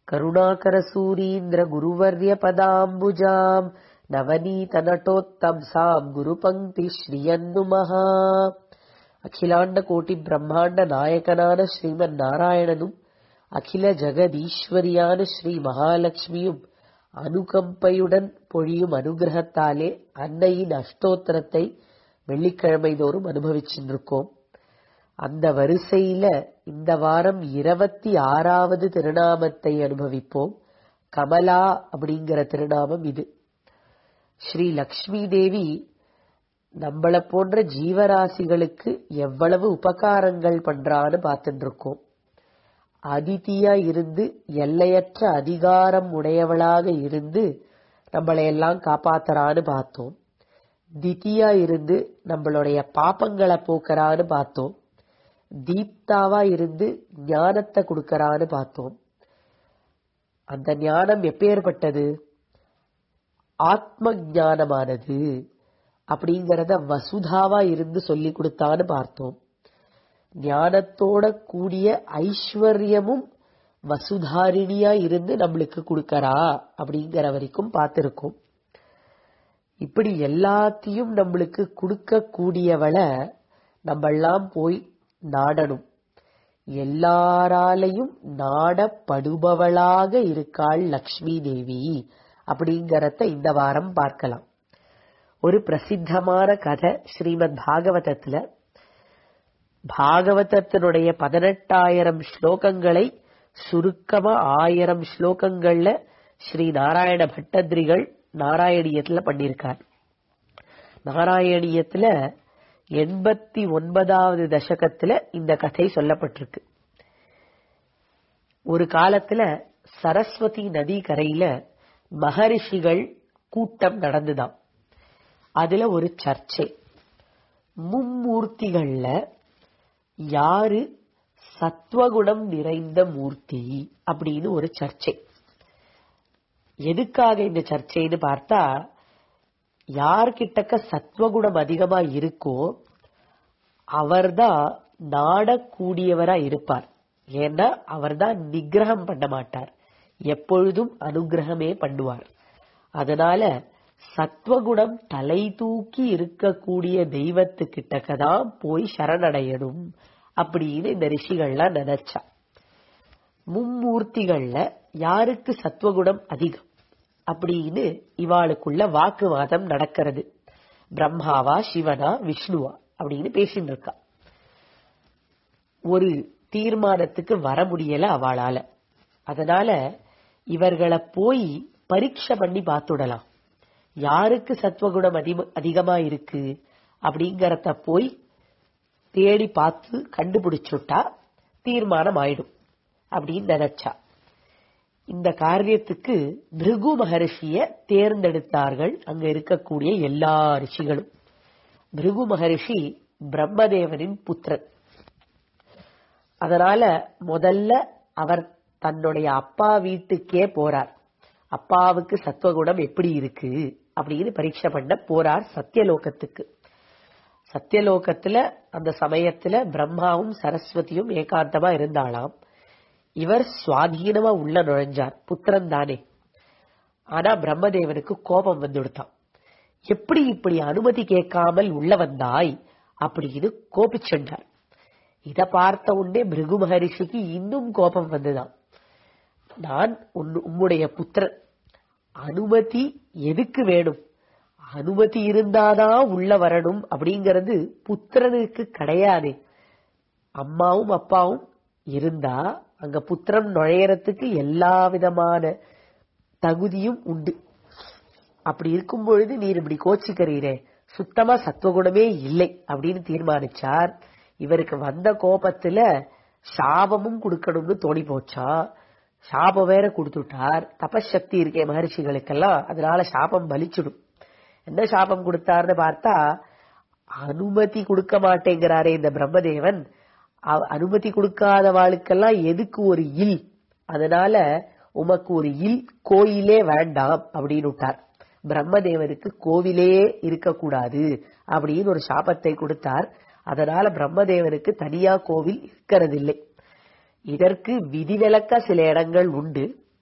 கருணாகரசூரீந்திர குருவர்ய பதாம்புஜாம் நவநீதநட்டோத்தம்சாம் குருபங்கி ஸ்ரீயன்னுமஹா அகிலாண்ட கோட்டி பிரம்மாண்ட நாயகனான ஸ்ரீமன் நாராயணனும் அகில ஜெகதீஸ்வரியான ஸ்ரீ மகாலட்சுமியும் அனுகம்பையுடன் பொழியும் அனுகிரகத்தாலே அன்னையின் அஷ்டோத்திரத்தை வெள்ளிக்கிழமை தோறும் அனுபவிச்சுருக்கோம் அந்த வரிசையில இந்த வாரம் இருபத்தி ஆறாவது திருநாமத்தை அனுபவிப்போம் கமலா அப்படிங்கிற திருநாமம் இது ஸ்ரீ லக்ஷ்மி தேவி நம்மள போன்ற ஜீவராசிகளுக்கு எவ்வளவு உபகாரங்கள் பண்றான்னு பார்த்துட்டு இருக்கோம் அதிதியா இருந்து எல்லையற்ற அதிகாரம் உடையவளாக இருந்து நம்மளை எல்லாம் காப்பாத்துறான்னு பார்த்தோம் தித்தியா இருந்து நம்மளுடைய பாப்பங்களை போக்குறான்னு பார்த்தோம் தீப்தாவா இருந்து ஞானத்தை கொடுக்கறான்னு பார்த்தோம் அந்த ஞானம் எப்பேற்பட்டது ஆத்ம ஞானமானது அப்படிங்கறத வசுதாவா இருந்து சொல்லி கொடுத்தான்னு பார்த்தோம் ஞானத்தோட கூடிய ஐஸ்வர்யமும் வசுதாரிணியா இருந்து நம்மளுக்கு கொடுக்கறா அப்படிங்கிற வரைக்கும் பார்த்திருக்கோம் இப்படி எல்லாத்தையும் நம்மளுக்கு கொடுக்க கூடியவளை நம்மெல்லாம் போய் நாடணும் எல்லாராலையும் நாடப்படுபவளாக இருக்காள் லக்ஷ்மி தேவி அப்படிங்கறத இந்த வாரம் பார்க்கலாம் ஒரு பிரசித்தமான கதை ஸ்ரீமத் பாகவதத்துல பாகவதத்தினுடைய பதினெட்டாயிரம் ஸ்லோகங்களை சுருக்கமா ஆயிரம் ஸ்லோகங்கள்ல ஸ்ரீ நாராயண பட்டத்ரிகள் நாராயணியத்துல பண்ணியிருக்கார் நாராயணியத்துல எண்பத்தி ஒன்பதாவது தசகத்துல இந்த கதை சொல்லப்பட்டிருக்கு ஒரு காலத்துல சரஸ்வதி நதி கரையில மகரிஷிகள் கூட்டம் நடந்துதான் அதுல ஒரு சர்ச்சை மும்மூர்த்திகள்ல யாரு சத்வகுணம் நிறைந்த மூர்த்தி அப்படின்னு ஒரு சர்ச்சை எதுக்காக இந்த சர்ச்சைன்னு பார்த்தா யார்கிட்டக்க சத்வகுணம் அதிகமா இருக்கோ அவர்தான் நாடக்கூடியவரா இருப்பார் ஏன்னா அவர்தான் நிகிரகம் பண்ண மாட்டார் எப்பொழுதும் அனுகிரகமே பண்ணுவார் அதனால சத்வகுணம் தலை தூக்கி இருக்கக்கூடிய தெய்வத்துக்கிட்டக்க தான் போய் சரணடையணும் அப்படின்னு இந்த ரிஷிகள்லாம் நினைச்சா மும்மூர்த்திகள்ல யாருக்கு சத்வகுணம் அதிகம் அப்படின்னு இவாளுக்குள்ள வாக்குவாதம் நடக்கிறது பிரம்மாவா சிவனா விஷ்ணுவா அப்படின்னு பேசிட்டு இருக்கா ஒரு தீர்மானத்துக்கு வர முடியல அவளால அதனால இவர்களை போய் பரீட்சை பண்ணி பார்த்துடலாம் யாருக்கு சத்வகுணம் அதிக அதிகமா இருக்கு அப்படிங்கறத போய் தேடி பார்த்து கண்டுபிடிச்சுட்டா தீர்மானம் ஆயிடும் அப்படின்னு நினைச்சா இந்த காரியத்துக்கு பிருகு மகரிஷிய தேர்ந்தெடுத்தார்கள் அங்க இருக்கக்கூடிய எல்லா ரிஷிகளும் பிருகு மகரிஷி பிரம்மதேவனின் புத்திரன் அதனால முதல்ல அவர் தன்னுடைய அப்பா வீட்டுக்கே போறார் அப்பாவுக்கு சத்வகுணம் எப்படி இருக்கு அப்படின்னு பரீட்சை பண்ண போறார் சத்தியலோகத்துக்கு சத்தியலோகத்துல அந்த சமயத்துல பிரம்மாவும் சரஸ்வதியும் ஏகாந்தமா இருந்தாளாம் இவர் சுவாதீனமா உள்ள நுழைஞ்சார் புத்திரன் தானே ஆனா பிரம்மதேவனுக்கு கோபம் வந்துடுத்தான் எப்படி இப்படி அனுமதி கேட்காமல் உள்ள வந்தாய் அப்படின்னு கோபிச்சென்றார் இத பார்த்த உடனே பிருகு மகரிஷிக்கு இன்னும் கோபம் வந்துதான் நான் உம்முடைய புத்திரன் அனுமதி எதுக்கு வேணும் அனுமதி இருந்தாதான் உள்ள வரணும் அப்படிங்கறது புத்திரனுக்கு கிடையாது அம்மாவும் அப்பாவும் இருந்தா அங்க புத்திரம் நுழையறதுக்கு எல்லா விதமான தகுதியும் உண்டு அப்படி இருக்கும் பொழுது நீர் இப்படி கோச்சிக்கிறீரே சுத்தமா சத்துவகுணமே இல்லை அப்படின்னு தீர்மானிச்சார் இவருக்கு வந்த கோபத்துல சாபமும் கொடுக்கணும்னு தோணி போச்சா சாபம் வேற கொடுத்துட்டார் தபசக்தி இருக்கே மகர்ஷிகளுக்கெல்லாம் அதனால சாபம் பலிச்சிடும் என்ன சாபம் கொடுத்தாருன்னு பார்த்தா அனுமதி கொடுக்க மாட்டேங்கிறாரே இந்த பிரம்மதேவன் அனுமதி கொடுக்காத வாளுக்கெல்லாம் எதுக்கு ஒரு இல் அதனால உமக்கு ஒரு இல் கோயிலே வேண்டாம் அப்படின்னு விட்டார் பிரம்மதேவனுக்கு கோவிலே இருக்கக்கூடாது அப்படின்னு ஒரு சாபத்தை கொடுத்தார் அதனால பிரம்மதேவனுக்கு தனியா கோவில் இருக்கிறதில்லை இதற்கு விதிவிலக்க சில இடங்கள் உண்டு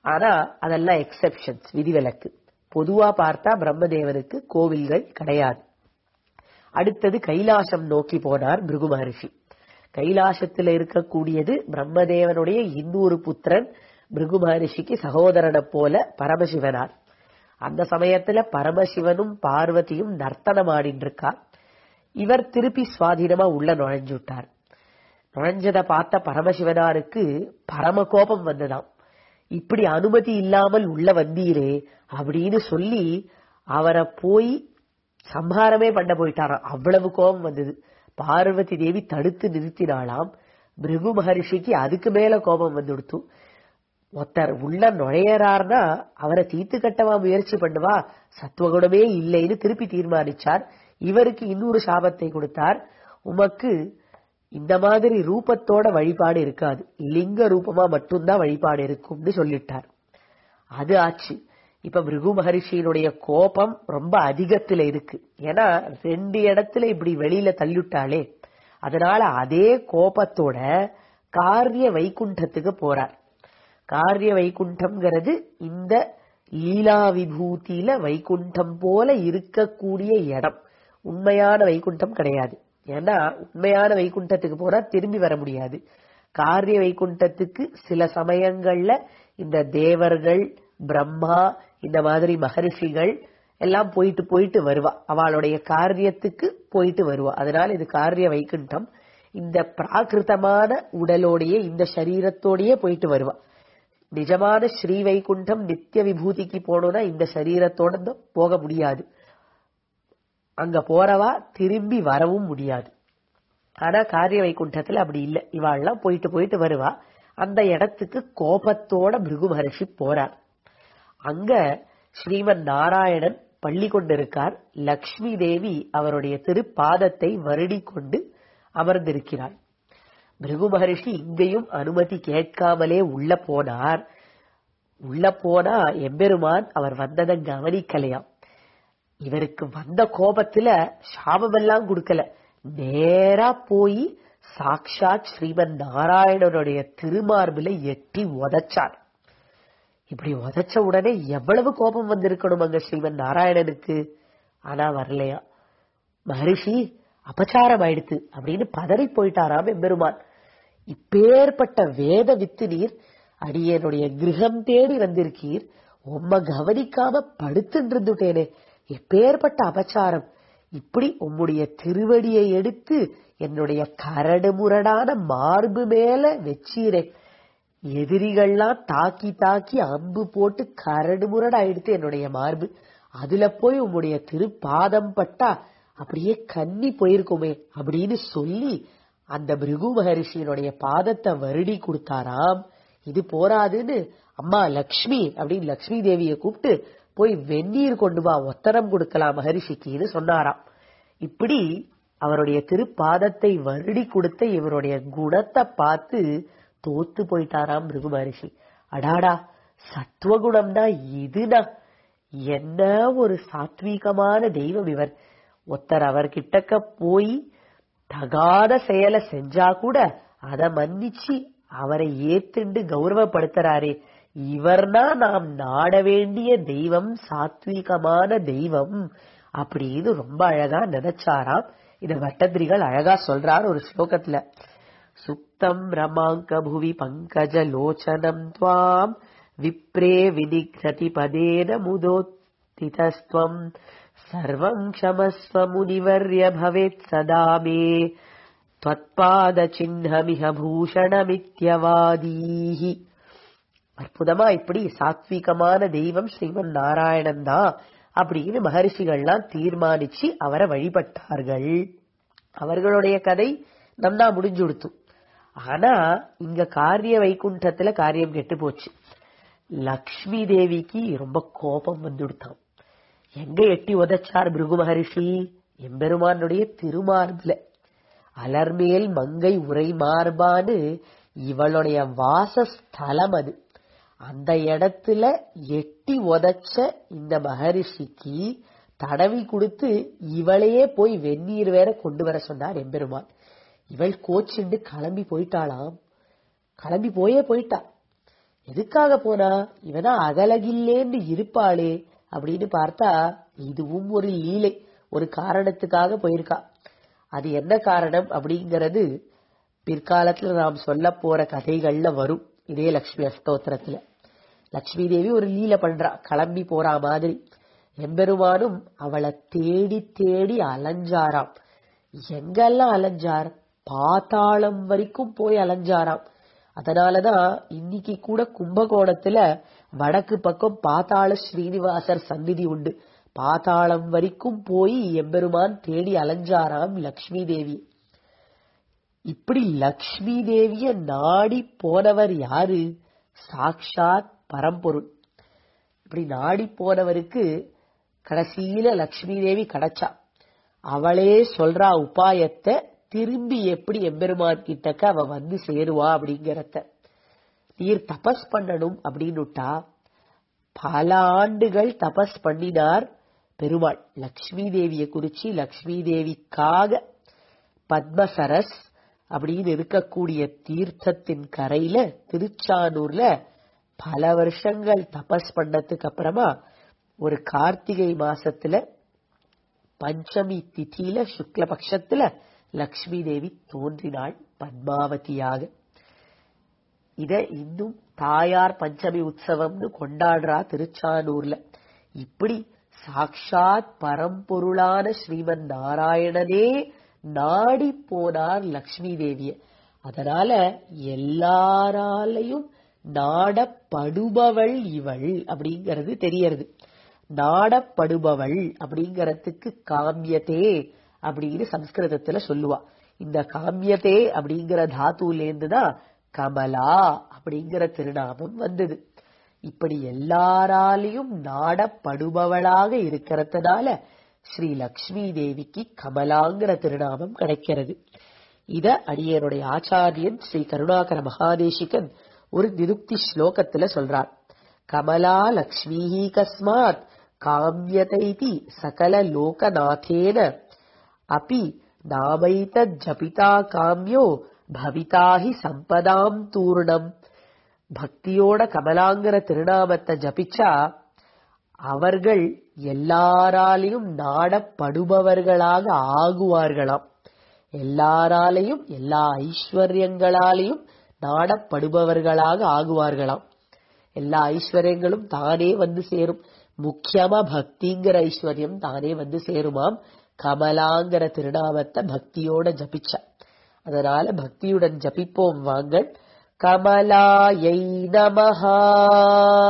ஆனா அதெல்லாம் எக்ஸெப்ஷன்ஸ் விதிவிலக்கு பொதுவா பார்த்தா பிரம்மதேவனுக்கு கோவில்கள் கிடையாது அடுத்தது கைலாசம் நோக்கி போனார் பிருகு மகர்ஷி கைலாசத்துல இருக்கக்கூடியது பிரம்மதேவனுடைய இன்னொரு புத்திரன் பிருகு மகர்ஷிக்கு சகோதரனை போல பரமசிவனார் அந்த சமயத்துல பரமசிவனும் பார்வதியும் நர்த்தனம் ஆடிட்டு இருக்கா இவர் திருப்பி சுவாதீனமா உள்ள நுழைஞ்சுட்டார் நுழைஞ்சதை பார்த்த பரமசிவனாருக்கு பரம கோபம் வந்ததாம் இப்படி அனுமதி இல்லாமல் உள்ள வந்தீரே அப்படின்னு சொல்லி அவரை போய் சம்ஹாரமே பண்ண போயிட்டாராம் அவ்வளவு கோபம் வந்தது பார்வதி தேவி தடுத்து நிறுத்தினாளாம் பிருகு மகரிஷிக்கு அதுக்கு மேல கோபம் வந்துடுத்து ஒருத்தர் உள்ள நுழையறார்னா அவரை தீர்த்து கட்டவா முயற்சி பண்ணுவா சத்துவகுணமே இல்லைன்னு திருப்பி தீர்மானிச்சார் இவருக்கு இன்னொரு சாபத்தை கொடுத்தார் உமக்கு இந்த மாதிரி ரூபத்தோட வழிபாடு இருக்காது லிங்க ரூபமா மட்டும்தான் வழிபாடு இருக்கும்னு சொல்லிட்டார் அது ஆச்சு இப்ப பிருகு மகரிஷியினுடைய கோபம் ரொம்ப அதிகத்துல இருக்கு ஏன்னா ரெண்டு இடத்துல இப்படி வெளியில தள்ளிவிட்டாளே அதனால அதே கோபத்தோட காரிய வைகுண்டத்துக்கு போறார் காரிய வைகுண்டம்ங்கிறது இந்த லீலா விபூதியில வைகுண்டம் போல இருக்கக்கூடிய இடம் உண்மையான வைகுண்டம் கிடையாது ஏன்னா உண்மையான வைகுண்டத்துக்கு போனா திரும்பி வர முடியாது காரிய வைகுண்டத்துக்கு சில சமயங்கள்ல இந்த தேவர்கள் பிரம்மா இந்த மாதிரி மகரிஷிகள் எல்லாம் போயிட்டு போயிட்டு வருவா அவளுடைய காரியத்துக்கு போயிட்டு வருவா அதனால இது காரிய வைகுண்டம் இந்த பிராகிருதமான உடலோடைய இந்த சரீரத்தோடயே போயிட்டு வருவா நிஜமான ஸ்ரீ வைகுண்டம் நித்திய விபூதிக்கு போனோம்னா இந்த சரீரத்தோட தான் போக முடியாது அங்க போறவா திரும்பி வரவும் முடியாது ஆனா காரிய வைகுண்டத்துல அப்படி இல்ல இவாள்லாம் போயிட்டு போயிட்டு வருவா அந்த இடத்துக்கு கோபத்தோட பிருகு மகர்ஷி போறார் அங்க ஸ்ரீமன் நாராயணன் பள்ளி கொண்டிருக்கார் லக்ஷ்மி தேவி அவருடைய திருப்பாதத்தை வருடி கொண்டு அமர்ந்திருக்கிறார் பிருகு மகரிஷி இங்கேயும் அனுமதி கேட்காமலே உள்ள போனார் உள்ள போனா எம்பெருமான் அவர் வந்ததை கவனிக்கலையாம் இவருக்கு வந்த கோபத்துல சாபமெல்லாம் கொடுக்கல நேரா போய் சாக்ஷாத் ஸ்ரீமன் நாராயணனுடைய திருமார்பில எட்டி உதைச்சார் இப்படி உதைச்ச உடனே எவ்வளவு கோபம் வந்திருக்கணும் அங்க ஸ்ரீமன் நாராயணனுக்கு ஆனா வரலையா மகரிஷி அபச்சாரம் ஆயிடுத்து அப்படின்னு பதறி போயிட்டாராம் எம்பெருமான் இப்பேற்பட்ட வேத வித்து நீர் அடியனுடைய கிரகம் தேடி வந்திருக்கீர் உம்ம கவனிக்காம படுத்துட்டு இருந்துட்டேனே எப்பேற்பட்ட அபச்சாரம் இப்படி உம்முடைய திருவடியை எடுத்து என்னுடைய கரடு முரடான மார்பு மேல வச்சீரே எதிரிகள்லாம் தாக்கி தாக்கி அம்பு போட்டு கரடு முரடாயிடுத்து என்னுடைய மார்பு அதுல போய் உம்முடைய திருப்பாதம் பட்டா அப்படியே கன்னி போயிருக்குமே அப்படின்னு சொல்லி அந்த பிருகு மகரிஷியினுடைய பாதத்தை வருடி கொடுத்தாராம் இது போராதுன்னு அம்மா லக்ஷ்மி அப்படின்னு லக்ஷ்மி தேவியை கூப்பிட்டு போய் வெந்நீர் கொண்டு வா ஒத்தரம் கொடுக்கலாம் மகரிஷிக்குன்னு சொன்னாராம் இப்படி அவருடைய திருப்பாதத்தை வருடி கொடுத்த இவருடைய குணத்தை பார்த்து தோத்து போயிட்டாராம் பிருகு மகரிஷி அடாடா சத்துவகுணம்னா இதுனா என்ன ஒரு சாத்வீகமான தெய்வம் இவர் ஒருத்தர் அவர் கிட்டக்க போய் தகாத செயலை செஞ்சா கூட அத மன்னிச்சு அவரை ஏத்துண்டு கௌரவப்படுத்துறாரே இவர்னா நாம் நாட வேண்டிய தெய்வம் சாத்வீகமான தெய்வம் அப்படின்னு ரொம்ப அழகா நினைச்சாராம் இத வட்டத்திரிகள் அழகா சொல்றார் ஒரு ஸ்லோகத்துல சுக்தம் ரமாங்க புவி பங்கஜ லோச்சனம் துவாம் விப்ரே வினிக்ரதி பதேன முதோத்திதஸ்துவம் சர்வம் க்ஷமஸ்வ முனிவர்ய பவேத் சதா மே त्वत्पाद சின்னமிக பூஷணமித்யவாதீஹி அற்புதமா இப்படி சாத்விகமான தெய்வம் ஸ்ரீமன் நாராயணன் தான் அப்படின்னு மகரிஷிகள்லாம் தீர்மானிச்சு அவரை வழிபட்டார்கள் அவர்களுடைய கதை நன்னா முடிஞ்சுடுத்து ஆனா இங்க காரிய வைகுண்டத்துல காரியம் கெட்டு போச்சு லக்ஷ்மி தேவிக்கு ரொம்ப கோபம் வந்துடுத்தாம் எங்க எட்டி உதைச்சார் பிருகு மகரிஷி எம்பெருமானுடைய திருமார்பில அலர்மேல் மங்கை உரை மார்பான்னு இவளுடைய வாசஸ்தலம் அது அந்த இடத்துல எட்டி உதைச்ச இந்த மகரிஷிக்கு தடவி கொடுத்து இவளையே போய் வெந்நீர் வேற கொண்டு வர சொன்னார் எம்பெருமான் இவள் கோச்சிண்டு கிளம்பி போயிட்டாளாம் கிளம்பி போயே போயிட்டா எதுக்காக போனா இவதான் அகலகில்லேன்னு இருப்பாளே அப்படின்னு பார்த்தா இதுவும் ஒரு லீலை ஒரு காரணத்துக்காக போயிருக்கா அது என்ன காரணம் அப்படிங்கறது பிற்காலத்துல நாம் சொல்ல போற கதைகள்ல வரும் இதே லக்ஷ்மி அஷ்டோத்திரத்துல லக்ஷ்மி தேவி ஒரு லீலை பண்றா கிளம்பி போறா மாதிரி எம்பெருமானும் அவளை தேடி தேடி அலைஞ்சாராம் எங்கெல்லாம் அலைஞ்சார் பாத்தாளம் வரைக்கும் போய் அலைஞ்சாராம் அதனாலதான் இன்னைக்கு கூட கும்பகோணத்துல வடக்கு பக்கம் பாத்தாள ஸ்ரீனிவாசர் சந்நிதி உண்டு பாத்தாளம் வரைக்கும் போய் எம்பெருமான் தேடி அலைஞ்சாராம் லக்ஷ்மி தேவி இப்படி லக்ஷ்மி தேவிய நாடி போனவர் யாரு சாக்ஷாத் பரம்பொருள் இப்படி நாடி போனவருக்கு கடைசியில லக்ஷ்மி தேவி கிடைச்சா அவளே சொல்றா உபாயத்தை திரும்பி எப்படி எம்பெருமான் கிட்டக்க அவ வந்து சேருவா அப்படிங்கறத நீர் தபஸ் பண்ணணும் அப்படின்னுட்டா பல ஆண்டுகள் தபஸ் பண்ணினார் பெருமாள் லக்ஷ்மி தேவிய குறிச்சு லக்ஷ்மி தேவிக்காக பத்மசரஸ் அப்படின்னு இருக்கக்கூடிய தீர்த்தத்தின் கரையில திருச்சானூர்ல பல வருஷங்கள் தபஸ் பண்ணதுக்கு அப்புறமா ஒரு கார்த்திகை மாசத்துல பஞ்சமி திதியில சுக்ல பட்சத்துல லக்ஷ்மி தேவி தோன்றினாள் பத்மாவதியாக இத இன்னும் தாயார் பஞ்சமி உற்சவம்னு கொண்டாடுறா திருச்சானூர்ல இப்படி சாக்ஷாத் பரம்பொருளான ஸ்ரீமன் நாராயணனே நாடி போனார் லக்ஷ்மி தேவிய அதனால எல்லாராலையும் நாடப்படுபவள் இவள் அப்படிங்கிறது தெரியறது நாடப்படுபவள் அப்படிங்கறதுக்கு காமியதே அப்படின்னு சம்ஸ்கிருதத்துல சொல்லுவா இந்த காமியதே அப்படிங்கிற தாத்துலேருந்து தான் கமலா அப்படிங்கிற திருநாமம் வந்தது இப்படி எல்லாராலையும் நாடப்படுபவளாக இருக்கிறதுனால ஸ்ரீ லக்ஷ்மி தேவிக்கு கமலாங்கிற திருநாமம் கிடைக்கிறது இத அடியனுடைய ஆச்சாரியன் ஸ்ரீ கருணாகர மகாதேசிகன் ஒரு நிருக்தி ஸ்லோகத்துல சொல்றார் கமலா லக்ஷ்மி கஸ்மாத் காமியதைதி சகல லோகநாதேன அபி நாமைத ஜபிதா காமியோ பவிதாஹி சம்பதாம் தூர்ணம் பக்தியோட கமலாங்கிற திருநாமத்தை ஜபிச்சா அவர்கள் எல்லாராலையும் நாடப்படுபவர்களாக ஆகுவார்களாம் எல்லாராலையும் எல்லா ஐஸ்வர்யங்களாலையும் நாடப்படுபவர்களாக ஆகுவார்களாம் எல்லா ஐஸ்வர்யங்களும் தானே வந்து சேரும் முக்கியமா பக்திங்கிற ஐஸ்வர்யம் தானே வந்து சேருமாம் கமலாங்கிற திருநாமத்தை பக்தியோட ஜபிச்சா அதனால பக்தியுடன் ஜபிப்போம் வாங்கள் கமலாயை நமஹா